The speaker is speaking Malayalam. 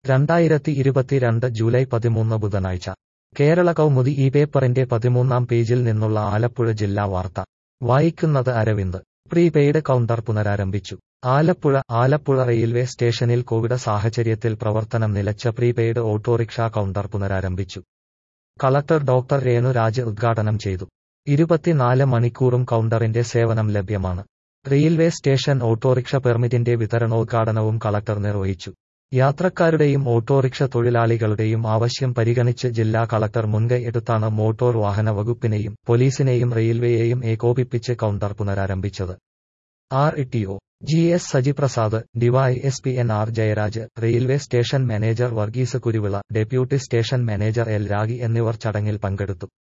രണ്ടായിരത്തി ഇരുപത്തിരണ്ട് ജൂലൈ പതിമൂന്ന് ബുധനാഴ്ച കേരള കൗമുദി ഈ പേപ്പറിന്റെ പതിമൂന്നാം പേജിൽ നിന്നുള്ള ആലപ്പുഴ ജില്ലാ വാർത്ത വായിക്കുന്നത് അരവിന്ദ് പ്രീപെയ്ഡ് കൗണ്ടർ പുനരാരംഭിച്ചു ആലപ്പുഴ ആലപ്പുഴ റെയിൽവേ സ്റ്റേഷനിൽ കോവിഡ് സാഹചര്യത്തിൽ പ്രവർത്തനം നിലച്ച പ്രീപെയ്ഡ് ഓട്ടോറിക്ഷ കൗണ്ടർ പുനരാരംഭിച്ചു കളക്ടർ ഡോക്ടർ രേണുരാജ് ഉദ്ഘാടനം ചെയ്തു ഇരുപത്തിനാല് മണിക്കൂറും കൗണ്ടറിന്റെ സേവനം ലഭ്യമാണ് റെയിൽവേ സ്റ്റേഷൻ ഓട്ടോറിക്ഷ പെർമിറ്റിന്റെ വിതരണോദ്ഘാടനവും കളക്ടർ നിർവഹിച്ചു യാത്രക്കാരുടെയും ഓട്ടോറിക്ഷ തൊഴിലാളികളുടെയും ആവശ്യം പരിഗണിച്ച് ജില്ലാ കളക്ടർ മുൻകൈ എടുത്താണ് മോട്ടോർ വാഹന വകുപ്പിനെയും പോലീസിനെയും റെയിൽവേയെയും ഏകോപിപ്പിച്ച് കൗണ്ടർ പുനരാരംഭിച്ചത് RTO G S Sajiprasad DY S P N R Jayaraj railway station manager Varghese Kuruvila deputy station manager L Ragi എന്നിവർ ചടങ്ങിൽ പങ്കെടുത്തു